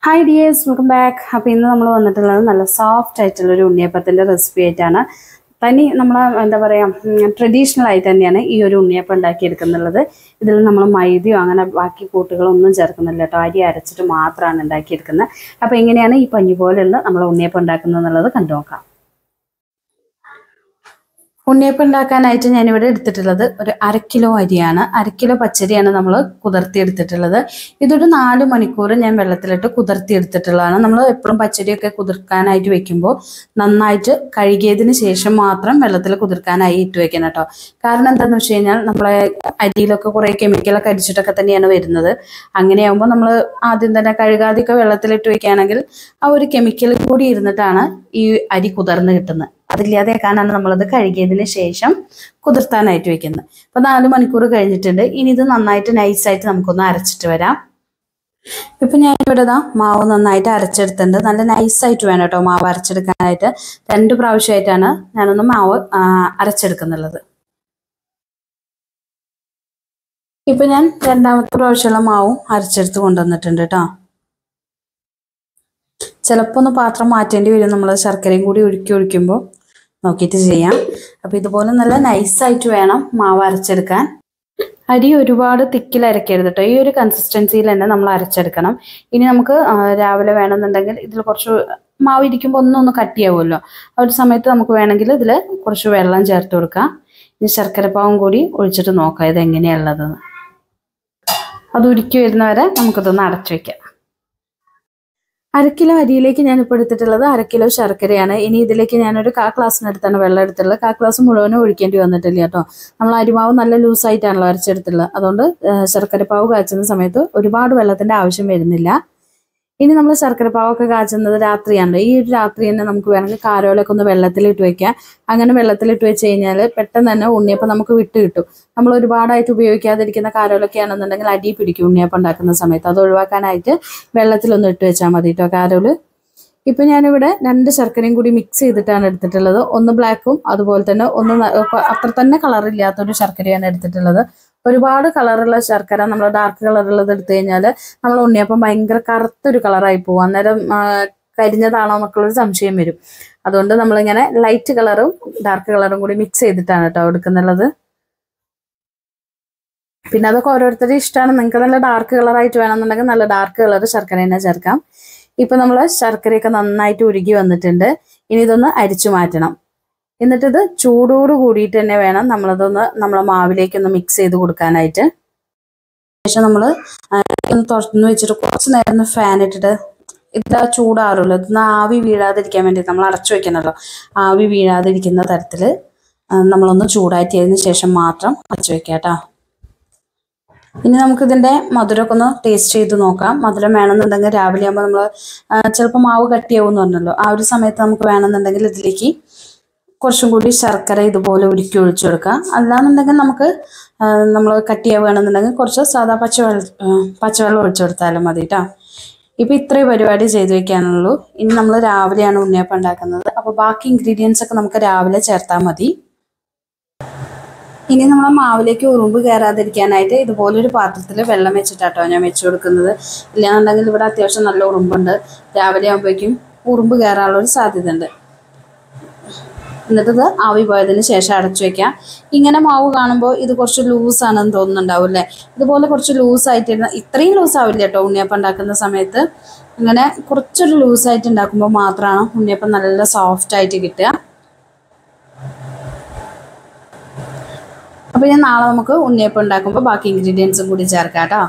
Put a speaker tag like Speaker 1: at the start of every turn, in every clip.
Speaker 1: hi dears welcome back അപ്പോൾ ഇന്ന് നമ്മൾ വന്നിട്ടുള്ളത് നല്ല സോഫ്റ്റ് ആയിട്ടുള്ള ഒരു ഉണ്ണിയപ്പത്തിൻ്റെ റെസിപ്പി ആയിട്ടാണ് തനി നമ്മൾ എന്താ പറയുക ട്രഡീഷണൽ ആയിട്ട് തന്നെയാണ് ഈ ഒരു ഉണ്ണിയപ്പം ഉണ്ടാക്കിയെടുക്കുന്നുള്ളത് ഇതിൽ നമ്മൾ മൈദയോ അങ്ങനെ ബാക്കി കൂട്ടുകളൊന്നും ചേർക്കുന്നില്ല കേട്ടോ അരി അരച്ചിട്ട് മാത്രമാണ് ഉണ്ടാക്കിയെടുക്കുന്നത് അപ്പോൾ എങ്ങനെയാണ് ഈ പഞ്ഞി പോലെയുള്ള നമ്മൾ ഉണ്ണിയപ്പം ഉണ്ടാക്കുന്നത് എന്നുള്ളത് കണ്ടു നോക്കാം ഉണ്ണിയപ്പം ഉണ്ടാക്കാനായിട്ട് ഞാനിവിടെ എടുത്തിട്ടുള്ളത് ഒരു അര കിലോ അരിയാണ് അര കിലോ പച്ചരിയാണ് നമ്മൾ കുതിർത്തി എടുത്തിട്ടുള്ളത് ഇതൊരു നാല് മണിക്കൂർ ഞാൻ വെള്ളത്തിലിട്ട് കുതിർത്തി എടുത്തിട്ടുള്ളതാണ് നമ്മൾ എപ്പോഴും പച്ചരിയൊക്കെ കുതിർക്കാനായിട്ട് വെക്കുമ്പോൾ നന്നായിട്ട് കഴുകിയതിന് ശേഷം മാത്രം വെള്ളത്തിൽ കുതിർക്കാനായി ഇട്ട് വെക്കണം കേട്ടോ കാരണം എന്താണെന്ന് വെച്ച് കഴിഞ്ഞാൽ നമ്മളെ അരിയിലൊക്കെ കുറേ കെമിക്കലൊക്കെ അടിച്ചിട്ടൊക്കെ തന്നെയാണ് വരുന്നത് അങ്ങനെയാകുമ്പോൾ നമ്മൾ ആദ്യം തന്നെ കഴുകാതെയൊക്കെ വെള്ളത്തിലിട്ട് വെക്കുകയാണെങ്കിൽ ആ ഒരു കെമിക്കൽ കൂടി ഇരുന്നിട്ടാണ് ഈ അരി കുതിർന്ന് കിട്ടുന്നത് അതില്ലാതെയാക്കാനാണ് നമ്മളത് കഴുകിയതിന് ശേഷം കുതിർത്താനായിട്ട് വെക്കുന്നത് അപ്പോൾ നാല് മണിക്കൂർ കഴിഞ്ഞിട്ടുണ്ട് ഇനി ഇത് നന്നായിട്ട് നൈസായിട്ട് നമുക്കൊന്ന് അരച്ചിട്ട് വരാം ഇപ്പം ഞാൻ ഇവിടെ ഇതാ മാവ് നന്നായിട്ട് അരച്ചെടുത്തിട്ടുണ്ട് നല്ല നൈസായിട്ട് വേണം കേട്ടോ മാവ് അരച്ചെടുക്കാനായിട്ട് രണ്ട് പ്രാവശ്യമായിട്ടാണ് ഞാനൊന്ന് മാവ് ആ, അരച്ചെടുക്കുന്നുള്ളത് ഇപ്പം ഞാൻ രണ്ടാമത്തെ പ്രാവശ്യമുള്ള മാവും അരച്ചെടുത്ത് കൊണ്ടുവന്നിട്ടുണ്ട് കേട്ടോ ചിലപ്പോൾ ഒന്ന് പാത്രം മാറ്റേണ്ടി വരും നമ്മൾ ശർക്കരയും കൂടി ഒഴുക്കി ഒഴിക്കുമ്പോൾ നോക്കിയിട്ട് ചെയ്യാം അപ്പോൾ ഇതുപോലെ നല്ല നൈസായിട്ട് വേണം മാവ് അരച്ചെടുക്കാൻ അരി ഒരുപാട് തിക്കിൽ അരക്കരുത് കേട്ടോ ഈ ഒരു കൺസിസ്റ്റൻസിയിൽ തന്നെ നമ്മൾ അരച്ചെടുക്കണം ഇനി നമുക്ക് ആ, രാവിലെ വേണമെന്നുണ്ടെങ്കിൽ ഇതിൽ കുറച്ച് മാവ് ഇരിക്കുമ്പോൾ ഒന്നും ഒന്ന് കട്ടിയാവുമല്ലോ ആ ഒരു സമയത്ത് നമുക്ക് വേണമെങ്കിൽ ഇതിൽ കുറച്ച് വെള്ളം ചേർത്ത് കൊടുക്കാം ഇനി ശർക്കരപ്പാവും കൂടി ഒഴിച്ചിട്ട് നോക്കാം ഇത് എങ്ങനെയുള്ളതെന്ന് അത് ഉരുക്കി വരുന്നവരെ നമുക്കിതൊന്ന് അടച്ചു വെക്കാം അര കിലോ അരിയിലേക്ക് ഞാൻ ഇപ്പോൾ എടുത്തിട്ടുള്ളത് അര കിലോ ശർക്കരയാണ് ഇനി ഇതിലേക്ക് ഞാനൊരു കാ ഗ്ലാസ്സിനടുത്താണ് വെള്ളം എടുത്തിട്ടുള്ളത് കാ ഗ്ലാസ് മുഴുവനും ഒഴിക്കേണ്ടി വന്നിട്ടില്ല കേട്ടോ നമ്മൾ അരിമാവ് നല്ല ലൂസായിട്ടാണല്ലോ അരച്ചെടുത്തുള്ളത് അതുകൊണ്ട് ആ, ശർക്കരപ്പാവ് കാച്ചുന്ന സമയത്ത് ഒരുപാട് വെള്ളത്തിന്റെ ആവശ്യം വരുന്നില്ല ഇനി നമ്മൾ ശർക്കരപ്പാവൊക്കെ കാച്ചുന്നത് രാത്രിയാണ് ഈ ഒരു രാത്രി തന്നെ നമുക്ക് വേണമെങ്കിൽ കാരോലൊക്കെ ഒന്ന് വെള്ളത്തിലിട്ട് വെക്കാം അങ്ങനെ വെള്ളത്തിലിട്ട് വെച്ച് കഴിഞ്ഞാൽ പെട്ടെന്ന് തന്നെ ഉണ്ണിയപ്പം നമുക്ക് വിട്ട് കിട്ടും നമ്മൾ ഒരുപാടായിട്ട് ഉപയോഗിക്കാതിരിക്കുന്ന കാരോലൊക്കെ ആണെന്നുണ്ടെങ്കിൽ അടി പിടിക്കും ഉണ്ണിയപ്പം ഉണ്ടാക്കുന്ന സമയത്ത് അത് ഒഴിവാക്കാനായിട്ട് വെള്ളത്തിലൊന്ന് ഇട്ട് വെച്ചാൽ മതി കേട്ടോ കാരോല് ഇപ്പൊ ഞാനിവിടെ രണ്ട് ശർക്കരയും കൂടി മിക്സ് ചെയ്തിട്ടാണ് എടുത്തിട്ടുള്ളത് ഒന്ന് ബ്ലാക്കും അതുപോലെ തന്നെ ഒന്ന് ന- അത്ര തന്നെ കളറില്ലാത്തൊരു ശർക്കരയാണ് എടുത്തിട്ടുള്ളത് ഒരുപാട് കളറുള്ള ശർക്കര നമ്മൾ ഡാർക്ക് കളറുള്ളത് എടുത്തു കഴിഞ്ഞാൽ നമ്മൾ ഉണ്ണിയപ്പം ഭയങ്കര കറുത്തൊരു കളറായി പോകും അന്നേരം ആ, കരിഞ്ഞതാണോ എന്നൊക്കെയുള്ളൊരു സംശയം വരും അതുകൊണ്ട് നമ്മളിങ്ങനെ ലൈറ്റ് കളറും ഡാർക്ക് കളറും കൂടി മിക്സ് ചെയ്തിട്ടാണ് കേട്ടോ എടുക്കുന്നുള്ളത് പിന്നെ അതൊക്കെ ഓരോരുത്തരുടെ ഇഷ്ടമാണ് നിങ്ങൾക്ക് നല്ല ഡാർക്ക് കളറായിട്ട് വേണമെന്നുണ്ടെങ്കിൽ നല്ല ഡാർക്ക് കളർ ശർക്കര തന്നെ ചേർക്കാം ഇപ്പൊ നമ്മൾ ശർക്കരയൊക്കെ നന്നായിട്ട് ഉരുകി വന്നിട്ടുണ്ട് ഇനി ഇതൊന്ന് അരിച്ചു മാറ്റണം എന്നിട്ട് ഇത് ചൂടോട് കൂടിയിട്ട് തന്നെ വേണം നമ്മളതൊന്ന് നമ്മളെ മാവിലേക്ക് ഒന്ന് മിക്സ് ചെയ്ത് കൊടുക്കാനായിട്ട് ശേഷം നമ്മൾ ഒന്ന് തുറന്ന് വെച്ചിട്ട് കുറച്ച് നേരം ഒന്ന് ഫാൻ ഇട്ടിട്ട് ഇതാ ചൂടാറുമല്ലോ ഇതൊന്ന് ആവി വീഴാതിരിക്കാൻ വേണ്ടി നമ്മൾ അടച്ചു വെക്കണമല്ലോ ആവി വീഴാതിരിക്കുന്ന തരത്തിൽ നമ്മളൊന്ന് ചൂടാറ്റിയതിന് ശേഷം മാത്രം അടച്ചു വെക്കാം കേട്ടോ ഇനി നമുക്ക് ഇതിന്റെ മധുരമൊക്കെ ഒന്ന് ടേസ്റ്റ് ചെയ്ത് നോക്കാം മധുരം വേണമെന്നുണ്ടെങ്കിൽ രാവിലെ ആകുമ്പോൾ നമ്മൾ ചിലപ്പോൾ മാവ് കട്ടിയാവും എന്ന് പറഞ്ഞല്ലോ ആ ഒരു സമയത്ത് നമുക്ക് വേണമെന്നുണ്ടെങ്കിൽ ഇതിലേക്ക് കുറച്ചും കൂടി ശർക്കര ഇതുപോലെ ഉരുക്കി ഒഴിച്ചു കൊടുക്കാം അല്ലാന്നുണ്ടെങ്കിൽ നമുക്ക് നമ്മൾ കട്ടിയാവുകയാണെന്നുണ്ടെങ്കിൽ കുറച്ച് സാധാ പച്ചവെള്ളം ആ, പച്ചവെള്ളം ഒഴിച്ചു കൊടുത്താലും മതി കേട്ടോ ഇപ്പം ഇത്രയും പരിപാടി ചെയ്തു വെക്കാനുള്ളൂ ഇനി നമ്മൾ രാവിലെയാണ് ഉണ്ണിയപ്പം ഉണ്ടാക്കുന്നത് അപ്പോൾ ബാക്കി ഇൻഗ്രീഡിയൻസ് ഒക്കെ നമുക്ക് രാവിലെ ചേർത്താൽ മതി ഇനി നമ്മൾ മാവിലേക്ക് ഉറുമ്പ് കയറാതിരിക്കാനായിട്ട് ഇതുപോലൊരു പാത്രത്തിൽ വെള്ളം വെച്ചിട്ടാട്ടോ ഞാൻ വെച്ച് കൊടുക്കുന്നത് ഇല്ലാന്നുണ്ടെങ്കിൽ ഇവിടെ അത്യാവശ്യം നല്ല ഉറുമ്പുണ്ട് രാവിലെ ആകുമ്പോഴേക്കും ഉറുമ്പ് കയറാനുള്ള ഒരു സാധ്യത ഉണ്ട് എന്നിട്ട് ഇത് ആവി പോയതിന് ശേഷം അടച്ചു വെക്കാം ഇങ്ങനെ മാവ് കാണുമ്പോൾ ഇത് കുറച്ച് ലൂസാണെന്ന് തോന്നുന്നുണ്ടാവും അല്ലേ ഇതുപോലെ കുറച്ച് ലൂസായിട്ട് ഇത്രയും ലൂസ് ആവില്ല കേട്ടോ ഉണ്ണിയപ്പം ഉണ്ടാക്കുന്ന സമയത്ത് ഇങ്ങനെ കുറച്ചൊരു ലൂസായിട്ട് ഉണ്ടാക്കുമ്പോൾ മാത്രമാണ് ഉണ്ണിയപ്പം നല്ല സോഫ്റ്റ് ആയിട്ട് കിട്ടുക അപ്പോൾ ഞാൻ നാളെ നമുക്ക് ഉണ്ണിയപ്പം ഉണ്ടാക്കുമ്പോൾ ബാക്കി ഇൻഗ്രീഡിയൻസും കൂടി ചേർക്കാം കേട്ടോ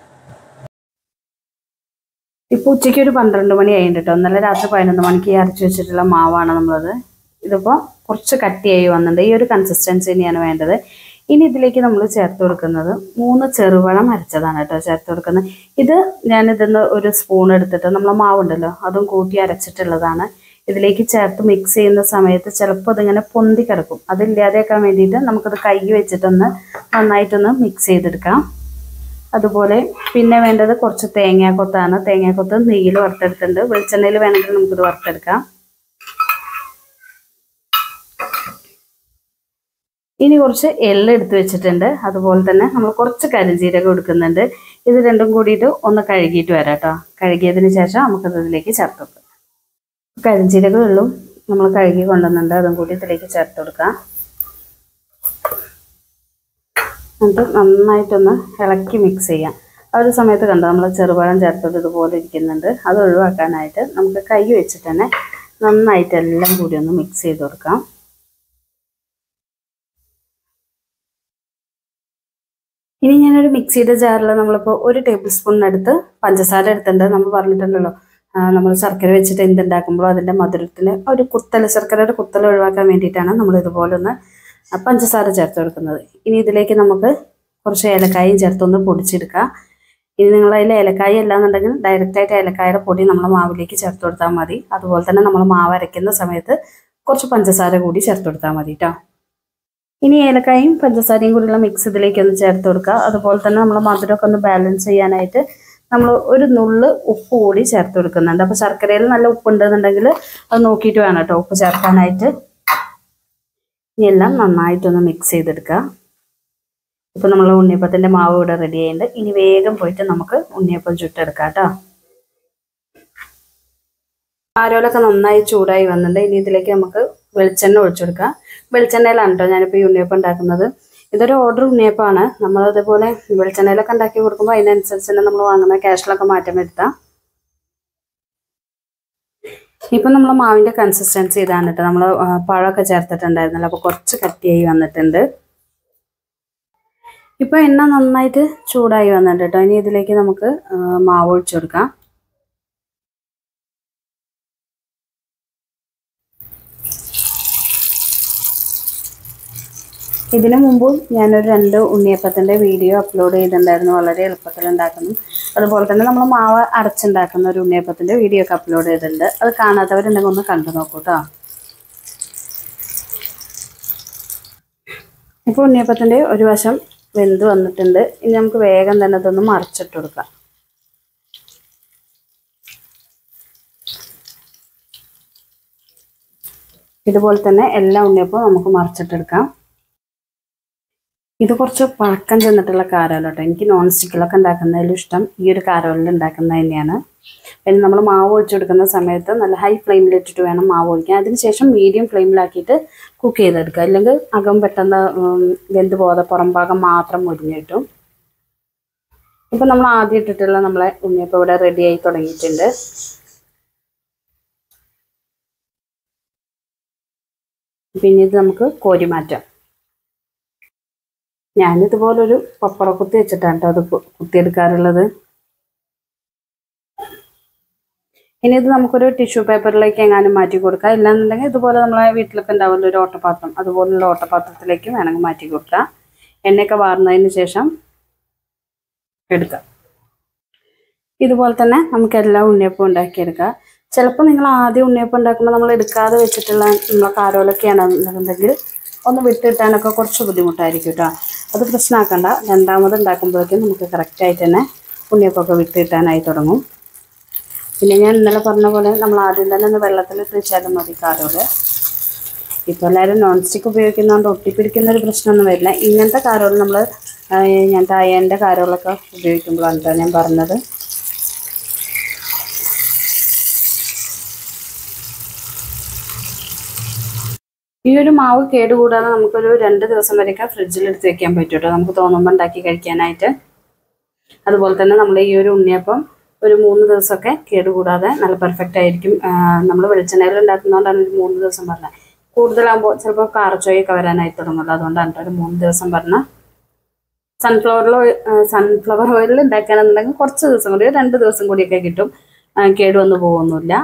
Speaker 1: ഇപ്പോൾ ഉച്ചയ്ക്ക് ഒരു പന്ത്രണ്ട് മണി ആയിട്ടുണ്ട് കേട്ടോ ഇന്നലെ രാത്രി പതിനൊന്ന് മണിക്ക് ഈ അരച്ച് വെച്ചിട്ടുള്ള മാവാണ് നമ്മളത് ഇതിപ്പോൾ കുറച്ച് കട്ടിയായി വന്നിട്ടുണ്ട് ഈ ഒരു കൺസിസ്റ്റൻസി തന്നെയാണ് വേണ്ടത് ഇനി ഇതിലേക്ക് നമ്മൾ ചേർത്ത് കൊടുക്കുന്നത് മൂന്ന് ചെറുപഴം അരച്ചതാണ് കേട്ടോ ചേർത്ത് കൊടുക്കുന്നത് ഇത് ഞാൻ ഇതിന്ന് ഒരു സ്പൂൺ എടുത്തിട്ട് നമ്മളെ മാവുണ്ടല്ലോ അതും കൂട്ടി അരച്ചിട്ടുള്ളതാണ് ഇതിലേക്ക് ചേർത്ത് മിക്സ് ചെയ്യുന്ന സമയത്ത് ചിലപ്പോൾ അതിങ്ങനെ പൊന്തി കിടക്കും അതില്ലാതെയാക്കാൻ വേണ്ടിയിട്ട് നമുക്കത് കൈ വെച്ചിട്ടൊന്ന് നന്നായിട്ടൊന്ന് മിക്സ് ചെയ്തെടുക്കാം അതുപോലെ പിന്നെ വേണ്ടത് കുറച്ച് തേങ്ങാക്കൊത്താണ് തേങ്ങാക്കൊത്ത് നെയ്യിൽ വറുത്തെടുത്തിട്ടുണ്ട് വെളിച്ചെണ്ണയിൽ വേണമെങ്കിൽ നമുക്കിത് വറുത്തെടുക്കാം ഇനി കുറച്ച് എള്ള് എടുത്ത് വെച്ചിട്ടുണ്ട് അതുപോലെ തന്നെ നമ്മൾ കുറച്ച് കരിഞ്ജീരകം എടുക്കുന്നുണ്ട് ഇത് രണ്ടും കൂടിയിട്ട് ഒന്ന് കഴുകിയിട്ട് വരാം കേട്ടോ കഴുകിയതിന് ശേഷം നമുക്കത് ഇതിലേക്ക് ചേർത്ത് കൊടുക്കാം കരിഞ്ചീരകമുള്ളും നമ്മൾ കഴുകി കൊണ്ടുവന്നുണ്ട് അതും കൂടി ഇതിലേക്ക് ചേർത്ത് കൊടുക്കാം എന്നിട്ട് നന്നായിട്ടൊന്ന് ഇളക്കി മിക്സ് ചെയ്യാം ആ ഒരു സമയത്ത് കണ്ടോ നമ്മൾ ചെറുപഴം ചേർത്തത് ഇതുപോലെ ഇരിക്കുന്നുണ്ട് അത് ഒഴിവാക്കാനായിട്ട് നമുക്ക് കൈ വെച്ചിട്ട് തന്നെ നന്നായിട്ട് എല്ലാം കൂടി ഒന്ന് മിക്സ് ചെയ്ത് കൊടുക്കാം ഇനി ഞാനൊരു മിക്സിയുടെ ജാറിൽ നമ്മളിപ്പോൾ ഒരു ടേബിൾ സ്പൂണിനടുത്ത് പഞ്ചസാര എടുത്തിട്ടുണ്ട് നമ്മൾ പറഞ്ഞിട്ടുണ്ടല്ലോ നമ്മൾ ശർക്കര വെച്ചിട്ട് എന്തുണ്ടാക്കുമ്പോൾ അതിൻ്റെ മധുരത്തിന് ഒരു കുത്തൽ ശർക്കരയുടെ കുത്തൽ ഒഴിവാക്കാൻ വേണ്ടിയിട്ടാണ് നമ്മൾ ഇതുപോലെ ഒന്ന് പഞ്ചസാര ചേർത്ത് കൊടുക്കുന്നത് ഇനി ഇതിലേക്ക് നമുക്ക് കുറച്ച് ഏലക്കായും ചേർത്തൊന്ന് പൊടിച്ചെടുക്കാം ഇനി നിങ്ങൾ അതിൽ ഏലക്കായ അല്ലാന്നുണ്ടെങ്കിൽ ഡയറക്റ്റായിട്ട് ഏലക്കായുടെ പൊടി നമ്മൾ മാവിലേക്ക് ചേർത്ത് കൊടുത്താൽ മതി അതുപോലെ തന്നെ നമ്മൾ മാവ് അരയ്ക്കുന്ന സമയത്ത് കുറച്ച് പഞ്ചസാര കൂടി ചേർത്ത് കൊടുത്താൽ മതി കേട്ടോ ഇനി ഏലക്കായും പഞ്ചസാരയും കൂടിയുള്ള മിക്സ് ഇതിലേക്ക് ഒന്ന് ചേർത്ത് കൊടുക്കുക അതുപോലെ തന്നെ നമ്മൾ മധുരമൊക്കെ ഒന്ന് ബാലൻസ് ചെയ്യാനായിട്ട് നമ്മൾ ഒരു നുള്ള് ഉപ്പ് കൂടി ചേർത്ത് കൊടുക്കുന്നുണ്ട് അപ്പോൾ ശർക്കരയിൽ നല്ല ഉപ്പ് ഉണ്ടെന്നുണ്ടെങ്കിൽ അത് നോക്കിയിട്ട് വേണം കേട്ടോ ഉപ്പ് ചേർക്കാനായിട്ട് ഇനി എല്ലാം നന്നായിട്ടൊന്ന് മിക്സ് ചെയ്തെടുക്കുക ഇപ്പം നമ്മൾ ഉണ്ണിയപ്പത്തിൻ്റെ മാവ് ഇവിടെ റെഡി ആയിട്ടുണ്ട് ഇനി വേഗം പോയിട്ട് നമുക്ക് ഉണ്ണിയപ്പം ചുട്ടെടുക്കാം കേട്ടോ ആരോലൊക്കെ നന്നായി ചൂടായി വന്നിട്ടുണ്ട് ഇനി ഇതിലേക്ക് നമുക്ക് വെളിച്ചെണ്ണ ഒഴിച്ചു കൊടുക്കാം വെളിച്ചെണ്ണയിലാണ് കേട്ടോ ഞാനിപ്പോൾ ഈ ഉണ്ണിയപ്പം ഉണ്ടാക്കുന്നത് ഇതൊരു ഓർഡർ ഉണ്ണിയപ്പമാണ് നമ്മൾ അതേപോലെ വെളിച്ചെണ്ണയിലൊക്കെ ഉണ്ടാക്കി കൊടുക്കുമ്പോൾ അതിനനുസരിച്ച് തന്നെ നമ്മൾ വാങ്ങുന്ന ക്യാഷിലൊക്കെ മാറ്റം വരുത്താം ഇപ്പം നമ്മൾ മാവിൻ്റെ കൺസിസ്റ്റൻസി ഇതാണ് കേട്ടോ നമ്മൾ പഴമൊക്കെ ചേർത്തിട്ടുണ്ടായിരുന്നല്ലോ അപ്പോൾ കുറച്ച് കട്ടിയായി വന്നിട്ടുണ്ട് ഇപ്പോൾ എണ്ണ നന്നായിട്ട് ചൂടായി വന്നിട്ടുണ്ട് കേട്ടോ ഇനി ഇതിലേക്ക് നമുക്ക് മാവ് ഒഴിച്ചു കൊടുക്കാം ഇതിനു മുമ്പും ഞാനൊരു രണ്ട് ഉണ്ണിയപ്പത്തിൻ്റെ വീഡിയോ അപ്ലോഡ് ചെയ്തിട്ടുണ്ടായിരുന്നു വളരെ എളുപ്പത്തിൽ ഉണ്ടാക്കുന്നു അതുപോലെ തന്നെ നമ്മൾ മാവ് അടച്ചുണ്ടാക്കുന്ന ഒരു ഉണ്ണിയപ്പത്തിൻ്റെ വീഡിയോ ഒക്കെ അപ്ലോഡ് ചെയ്തിട്ടുണ്ട് അത് കാണാത്തവരുണ്ടെങ്കിൽ ഒന്ന് കണ്ടു നോക്കൂ കേട്ടോ ഇപ്പോൾ ഉണ്ണിയപ്പത്തിൻ്റെ ഒരു വശം വെന്ത് വന്നിട്ടുണ്ട് ഇനി നമുക്ക് വേഗം തന്നെ ഇതൊന്ന് മറിച്ചിട്ട് കൊടുക്കാം ഇതുപോലെ തന്നെ എല്ലാ ഉണ്ണിയപ്പവും നമുക്ക് മറിച്ചിട്ടെടുക്കാം ഇത് കുറച്ച് പഴക്കം ചെന്നിട്ടുള്ള കാരോല കേട്ടോ എനിക്ക് നോൺ സ്റ്റിക്കിലൊക്കെ ഉണ്ടാക്കുന്നതിലും ഇഷ്ടം ഈ ഒരു കാരോലിൽ ഉണ്ടാക്കുന്നത് തന്നെയാണ് പിന്നെ നമ്മൾ മാവ് ഒഴിച്ചു കൊടുക്കുന്ന സമയത്ത് നല്ല ഹൈ ഫ്ലെയിമിലിട്ടിട്ട് വേണം മാവ് ഒഴിക്കാൻ അതിനുശേഷം മീഡിയം ഫ്ലെയിമിലാക്കിയിട്ട് കുക്ക് ചെയ്തെടുക്കുക അല്ലെങ്കിൽ അകം പെട്ടെന്ന് വെന്ത് പോകാതെ പുറം ഭാഗം മാത്രം മുരിഞ്ഞ് കിട്ടും ഇപ്പം നമ്മൾ ആദ്യം ഇട്ടിട്ടുള്ള നമ്മളെ ഉണ്ണിയപ്പം ഇവിടെ റെഡി ആയി തുടങ്ങിയിട്ടുണ്ട് പിന്നെ ഇത് നമുക്ക് കോരി മാറ്റാം ഞാനിതുപോലൊരു പപ്പട കുത്തി വെച്ചിട്ടാണ് കേട്ടോ അത് കുത്തിയെടുക്കാറുള്ളത് ഇനി ഇത് നമുക്കൊരു ടിഷ്യൂ പേപ്പറിലേക്ക് എങ്ങാനും മാറ്റി കൊടുക്കാം ഇല്ലാന്നുണ്ടെങ്കിൽ ഇതുപോലെ നമ്മളെ വീട്ടിലൊക്കെ ഉണ്ടാവുമല്ലോ ഒരു ഓട്ടപാത്രം അതുപോലുള്ള ഓട്ടപാത്രത്തിലേക്ക് വേണമെങ്കിൽ മാറ്റി കൊടുക്കാം എണ്ണയൊക്കെ വാർന്നതിന് ശേഷം എടുക്കാം ഇതുപോലെ തന്നെ നമുക്ക് എല്ലാ ഉണ്ണിയപ്പം ഉണ്ടാക്കിയെടുക്കാം ചിലപ്പോൾ നിങ്ങൾ ആദ്യം ഉണ്ണിയപ്പം ഉണ്ടാക്കുമ്പോൾ നമ്മൾ എടുക്കാതെ വെച്ചിട്ടുള്ള നമ്മളെ കാരോലൊക്കെയാണെന്നുണ്ടെങ്കിൽ ഒന്ന് വിട്ടിട്ടാനൊക്കെ കുറച്ച് ബുദ്ധിമുട്ടായിരിക്കും കേട്ടോ അത് പ്രശ്നമാക്കണ്ട രണ്ടാമത് ഉണ്ടാക്കുമ്പോഴേക്കും നമുക്ക് കറക്റ്റായിട്ട് തന്നെ ഉണ്ണിയപ്പമൊക്കെ വിട്ടിട്ടാനായി തുടങ്ങും പിന്നെ ഞാൻ ഇന്നലെ പറഞ്ഞ പോലെ നമ്മൾ ആദ്യം തന്നെ ഒന്ന് വെള്ളത്തിലിട്ട് വെച്ചാലും മതി കാരോല് ഇപ്പോൾ എല്ലാവരും നോൺ സ്റ്റിക്ക് ഉപയോഗിക്കുന്നതുകൊണ്ട് ഒട്ടിപ്പിടിക്കുന്ന ഒരു പ്രശ്നമൊന്നും വരില്ല ഇങ്ങനത്തെ കാരോൾ നമ്മൾ ഇങ്ങനത്തെ അയൻ്റെ കാരോളൊക്കെ ഉപയോഗിക്കുമ്പോഴാണ് കേട്ടോ ഞാൻ പറഞ്ഞത് ഈ ഒരു മാവ് കേടുകൂടാതെ നമുക്കൊരു രണ്ട് ദിവസം വരെയൊക്കെ ഫ്രിഡ്ജിൽ എടുത്ത് വെക്കാൻ പറ്റും കേട്ടോ നമുക്ക് തോന്നുമ്പോൾ ഉണ്ടാക്കി കഴിക്കാനായിട്ട് അതുപോലെ തന്നെ നമ്മൾ ഈ ഒരു ഉണ്ണിയപ്പം ഒരു മൂന്ന് ദിവസമൊക്കെ കേടുകൂടാതെ നല്ല പെർഫെക്റ്റ് ആയിരിക്കും നമ്മൾ വെളിച്ചെണ്ണയിൽ ഉണ്ടാക്കുന്നതുകൊണ്ടാണ് ഒരു മൂന്ന് ദിവസം പറഞ്ഞത് കൂടുതലാകുമ്പോൾ ചിലപ്പോൾ കാറച്ചോയൊക്കെ വരാനായി തുടങ്ങുമല്ലോ അതുകൊണ്ടാണ് കേട്ടോ ഒരു മൂന്ന് ദിവസം പറഞ്ഞ സൺഫ്ലവറിൽ സൺഫ്ലവർ ഓയിലിൽ ഉണ്ടാക്കുകയാണെന്നുണ്ടെങ്കിൽ കുറച്ച് ദിവസം കൂടി ഒരു രണ്ട് ദിവസം കൂടിയൊക്കെ കിട്ടും കേടുവന്ന് പോകുന്നില്ല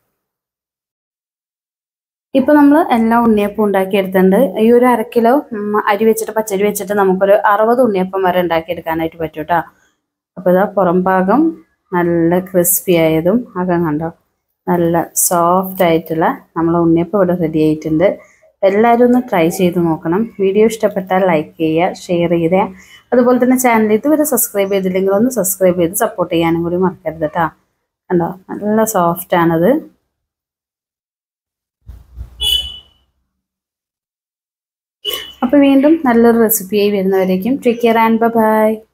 Speaker 1: ഇപ്പൊ നമ്മൾ എല്ലാ ഉണ്ണിയപ്പം ഉണ്ടാക്കിയെടുത്തിട്ടുണ്ട് ഈ ഒരു അര കിലോ ഉം, അരി വെച്ചിട്ട് പച്ചരി വെച്ചിട്ട് നമുക്കൊരു അറുപത് ഉണ്ണിയപ്പം വരെ ഉണ്ടാക്കിയെടുക്കാനായിട്ട് പറ്റും കേട്ടോ അപ്പോൾ ഇതാ പുറം ഭാഗം നല്ല ക്രിസ്പി ആയതും അകം കണ്ടോ നല്ല സോഫ്റ്റ് ആയിട്ടുള്ള നമ്മളെ ഉണ്ണിയപ്പം ഇവിടെ റെഡി ആയിട്ടുണ്ട് എല്ലാവരും ഒന്ന് ട്രൈ ചെയ്ത് നോക്കണം വീഡിയോ ഇഷ്ടപ്പെട്ടാൽ ലൈക്ക് ചെയ്യുക ഷെയർ ചെയ്യുക അതുപോലെ തന്നെ ചാനൽ ഇതുവരെ സബ്സ്ക്രൈബ് ചെയ്തില്ലെങ്കിൽ ഒന്ന് സബ്സ്ക്രൈബ് ചെയ്ത് സപ്പോർട്ട് ചെയ്യാനും കൂടി മറക്കരുത് കേട്ടോ കണ്ടോ നല്ല സോഫ്റ്റ് ആണത് അപ്പോൾ വീണ്ടും നല്ലൊരു റെസിപ്പിയായി വരുന്നവരേക്കും ടേക്ക് കെയർ ആൻഡ് ബൈ